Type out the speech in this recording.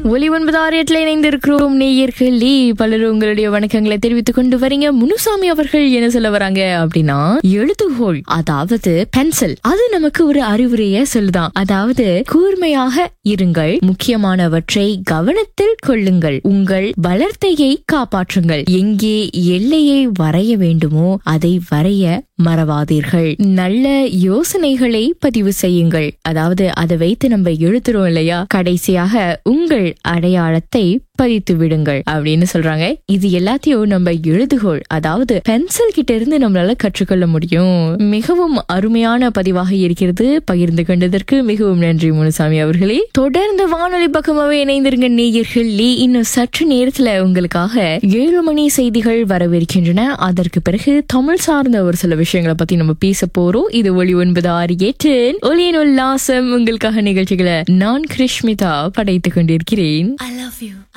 ஒலி ஒன்பது ஆறு எட்டுல இணைந்திருக்கிறோம் நேயர்களே பலரும் உங்களுடைய வணக்கங்களை தெரிவித்துக் கொண்டு வரீங்க முனுசாமி அவர்கள் என்ன சொல்ல வராங்க அப்படின்னா எழுதுகோள் அதாவது பென்சில் அது நமக்கு ஒரு அறிவுரைய சொல்லுதான் அதாவது கூர்மையாக இருங்கள் முக்கியமானவற்றை கவனத்தில் கொள்ளுங்கள் உங்கள் வளர்த்தையை காப்பாற்றுங்கள் எங்கே எல்லையை வரைய வேண்டுமோ அதை வரைய மறவாதீர்கள் நல்ல யோசனைகளை பதிவு செய்யுங்கள் அதாவது அதை வைத்து நம்ம எழுத்துறோம் இல்லையா கடைசியாக உங்கள் அடையாளத்தை பதித்து விடுங்கள் அப்படின்னு சொல்றாங்க இது எல்லாத்தையும் நம்ம எழுதுகோள் அதாவது பென்சில் கிட்ட இருந்து நம்மளால கற்றுக்கொள்ள முடியும் மிகவும் அருமையான பதிவாக இருக்கிறது பகிர்ந்து கொண்டதற்கு மிகவும் நன்றி முனுசாமி அவர்களே தொடர்ந்து வானொலி பக்கமாவே இணைந்திருங்க நேயர்களே இன்னும் சற்று நேரத்துல உங்களுக்காக ஏழு மணி செய்திகள் வரவிருக்கின்றன அதற்கு பிறகு தமிழ் சார்ந்த ஒரு சில விஷயங்களை பத்தி நம்ம பேச போறோம் இது ஒளி ஒன்பது ஆறு எட்டு ஒளியின் உல்லாசம் உங்களுக்காக நிகழ்ச்சிகளை நான் கிருஷ்மிதா படைத்துக் கொண்டிருக்கிறேன்